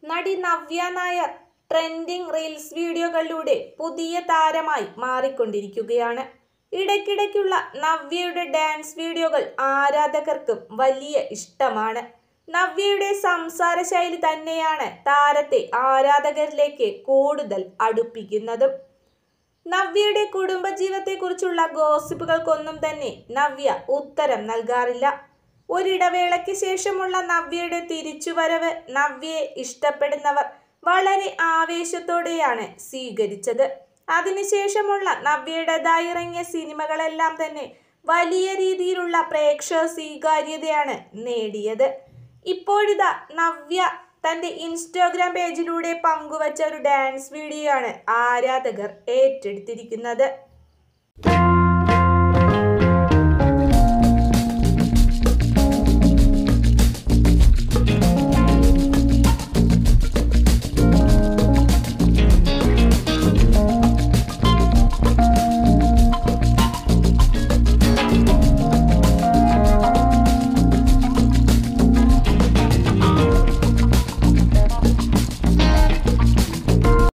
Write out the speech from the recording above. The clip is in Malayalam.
നടി നവ്യ നായർ ട്രെൻഡിംഗ് റീൽസ് വീഡിയോകളിലൂടെ പുതിയ താരമായി മാറിക്കൊണ്ടിരിക്കുകയാണ് ഇടയ്ക്കിടയ്ക്കുള്ള നവ്യയുടെ ഡാൻസ് വീഡിയോകൾ ആരാധകർക്കും വലിയ ഇഷ്ടമാണ് നവ്യയുടെ സംസാര ശൈലി തന്നെയാണ് താരത്തെ ആരാധകരിലേക്ക് കൂടുതൽ അടുപ്പിക്കുന്നതും നവ്യയുടെ കുടുംബജീവിതത്തെക്കുറിച്ചുള്ള ഗോസിപ്പുകൾക്കൊന്നും തന്നെ നവ്യ ഉത്തരം നൽകാറില്ല ഒരിടവേളയ്ക്ക് ശേഷമുള്ള നവ്യയുടെ തിരിച്ചുവരവ് നവ്യയെ ഇഷ്ടപ്പെടുന്നവർ വളരെ ആവേശത്തോടെയാണ് സ്വീകരിച്ചത് അതിനുശേഷമുള്ള നവ്യയുടേതായി ഇറങ്ങിയ സിനിമകളെല്ലാം തന്നെ വലിയ രീതിയിലുള്ള പ്രേക്ഷക സ്വീകാര്യതയാണ് നേടിയത് ഇപ്പോഴിതാ നവ്യ തൻ്റെ ഇൻസ്റ്റാഗ്രാം പേജിലൂടെ പങ്കുവച്ച ഒരു ഡാൻസ് വീഡിയോ ആണ് ആരാധകർ ഏറ്റെടുത്തിരിക്കുന്നത്